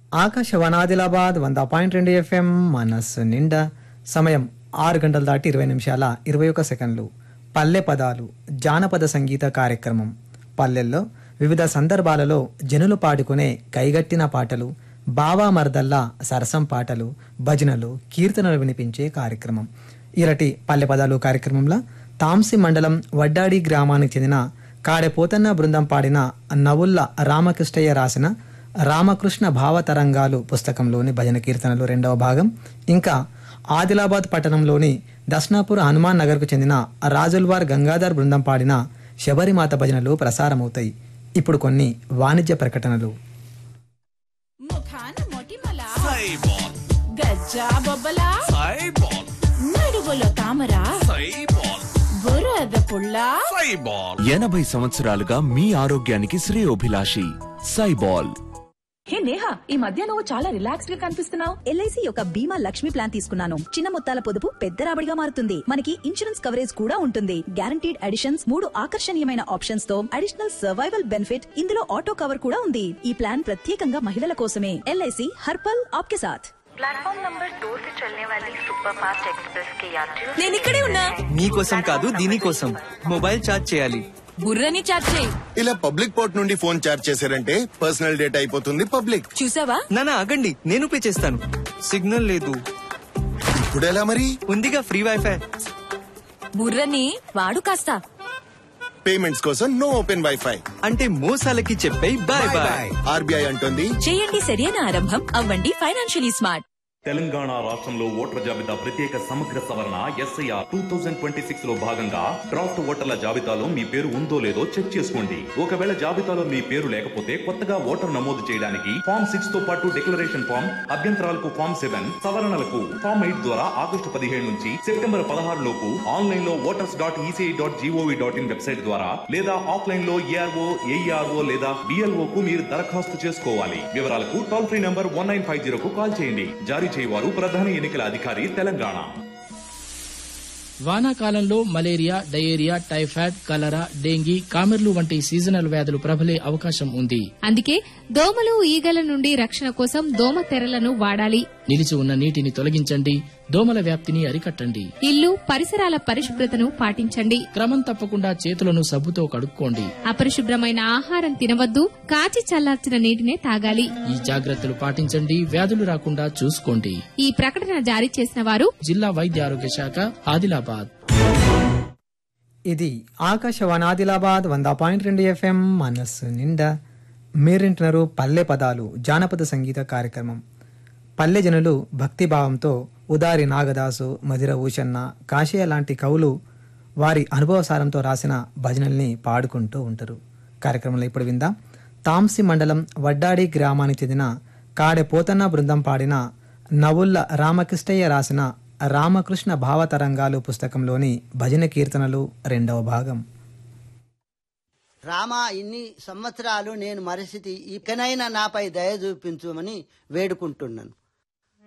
ఆకాశవాణి ఆదిలాబాద్ వంద పాయింట్ రెండు ఎఫ్ఎం మనస్సు నిండా సమయం ఆరు గంటల దాటి ఇరవై నిమిషాల ఇరవై ఒక సెకండ్లు పల్లె పదాలు జానపద సంగీత కార్యక్రమం పల్లెల్లో వివిధ సందర్భాలలో జనులు పాడుకునే కైగట్టిన పాటలు బావా మరదల్లా సరసం పాటలు భజనలు కీర్తనలు వినిపించే కార్యక్రమం ఇరటి పల్లె పదాలు కార్యక్రమంలో తాంసి మండలం వడ్డాడి గ్రామానికి చెందిన కాడెపోతన్న బృందం పాడిన నవుల్ల రామకృష్ణయ్య రాసిన రామకృష్ణ భావతరంగాలు పుస్తకంలోని భజన కీర్తనలు రెండవ భాగం ఇంకా ఆదిలాబాద్ పట్టణంలోని దర్శనాపూర్ హనుమాన్ నగర్కు చెందిన రాజుల్వార్ గంగాధర్ బృందం పాడిన శబరిమాత భజనలు ప్రసారమవుతాయి ఇప్పుడు కొన్ని వాణిజ్య ప్రకటనలు ముఖాన మొటిమల సైబాల్ గజ్జా బొబ్బల సైబాల్ నడువులో తామర సైబాల్ బురద పుల్ల సైబాల్ ఎనభై సంవత్సరాలుగా మీ ఆరోగ్యానికి శ్రేయోభిలాషి సైబాల్ హే నేహా ఈ మధ్య నువ్వు చాలా రిలాక్స్డ్ గా కనిపిస్తున్నావు ఎల్ఐసి యొక్క బీమా లక్ష్మి ప్లాన్ తీసుకున్నాను చిన్న మొత్తాల పొదుపు పెద్ద రాబడిగా మారుతుంది మనకి ఇన్సూరెన్స్ కవరేజ్ కూడా ఉంటుంది గ్యారంటీడ్ అడిషన్స్ మూడు ఆకర్షణీయమైన ఆప్షన్స్ తో అడిషనల్ సర్వైవల్ బెనిఫిట్ ఇందులో ఆటో కవర్ కూడా ఉంది ఈ ప్లాన్ ప్రత్యేకంగా మహిళల కోసమే ఎల్ఐసి హర్పల్ ఆప్కే సాథ్ प्लेटफॉर्म नंबर दो से चलने वाली सुपरफास्ट एक्सप्रेस के यात्रियों నేను ఇక్కడే ఉన్నా మీకోసం కాదు దీనికోసం మొబైల్ ఛార్జ్ చేయాలి బుర్రని చాట్ చేయి ఇలా పబ్లిక్ పోర్ట్ నుండి ఫోన్ చార్జ్ చేశారంటే పర్సనల్ డేటా అయిపోతుంది పబ్లిక్ చూసావా నానా ఆగండి నేను పే చేస్తాను సిగ్నల్ లేదు ఇప్పుడు ఎలా మరి ఉందిగా ఫ్రీ వైఫై బుర్రని వాడు కాస్త పేమెంట్స్ కోసం నో ఓపెన్ వైఫై అంటే మోసాలకి చెప్పే బాయ్ బాయ్ ఆర్బీఐ అంటుంది చేయండి సరైన ఆరంభం అవ్వండి ఫైనాన్షియలీ స్మార్ట్ తెలంగాణ రాష్ట్రంలో ఓటర్ల జాబితా ప్రత్యేక సమగ్ర సవరణ SIR two thousand twenty six లో భాగంగా డ్రాఫ్ట్ ఓటర్ల జాబితాలో మీ పేరు ఉందో లేదో చెక్ చేసుకోండి ఒకవేళ జాబితాలో మీ పేరు లేకపోతే కొత్తగా ఓటర్ నమోదు చేయడానికి ఫామ్ సిక్స్ తో పాటు డిక్లరేషన్ ఫామ్ అభ్యంతరాలకు ఫామ్ సెవెన్ సవరణలకు ఫామ్ ఎయిట్ ద్వారా ఆగస్టు పదిహేడు నుంచి సెప్టెంబర్ పదహారు లోపు ఆన్లైన్ లో voters dot ECI dot G O V dot in website ద్వారా లేదా ఆఫ్లైన్ లో ఏఆర్ఓ ఏఈఆర్ఓ లేదా బిఎల్ఓ కు మీరు దరఖాస్తు చేసుకోవాలి వివరాలకు toll free number one nine five జీరోకు కాల్ చేయండి జారీ చేయవారు ప్రధాన ఎన్నికల అధికారి తెలంగాణ వానాకాలంలో malaria diarrhoea typhoid cholera dengue కామెర్లు వంటి సీజనల్ వ్యాధులు ప్రబలే అవకాశం ఉంది అందుకే దోమలు ఈగల నుండి రక్షణ కోసం దోమ తెరలను వాడాలి నిలిచి ఉన్న నీటిని తొలగించండి దోమల వ్యాప్తిని అరికట్టండి ఇల్లు పరిసరాల పరిశుభ్రతను పాటించండి క్రమం తప్పకుండా చేతులను సబ్బుతో కడుక్కోండి అపరిశుభ్రమైన ఆహారం తినవద్దు కాచి చల్లార్చిన నీటినే తాగాలి ఈ జాగ్రత్తలు పాటించండి వ్యాధులు రాకుండా చూసుకోండి ఈ ప్రకటన జారీ చేసిన వారు జిల్లా వైద్య ఆరోగ్య శాఖ ఆదిలాబాద్ ఇది ఆకాశవాణి ఆదిలాబాద్ వంద పాయింట్ రెండు ఎఫ్ఎం మనస్సు నిండా మీరింటున్నారు పల్లె పదాలు జానపద సంగీత కార్యక్రమం పల్లె జనులు భక్తిభావంతో ఉదారి నాగదాసు మధిర ఊషన్న కాశయ్య లాంటి కవులు వారి అనుభవసారంతో రాసిన భజనల్ని పాడుకుంటూ ఉంటారు కార్యక్రమంలో ఇప్పుడు విందాం తాంసి మండలం వడ్డాడి గ్రామానికి చెందిన కాడె పోతన్న బృందం పాడిన నవుల్ల రామకృష్ణయ్య రాసిన రామకృష్ణ భావతరంగాలు పుస్తకంలోని భజన కీర్తనలు రెండవ భాగం రామా ఇన్ని సంవత్సరాలు నేను మరిస్థితి ఇకనైనా నాపై దయ చూపించుమని వేడుకుంటున్నాను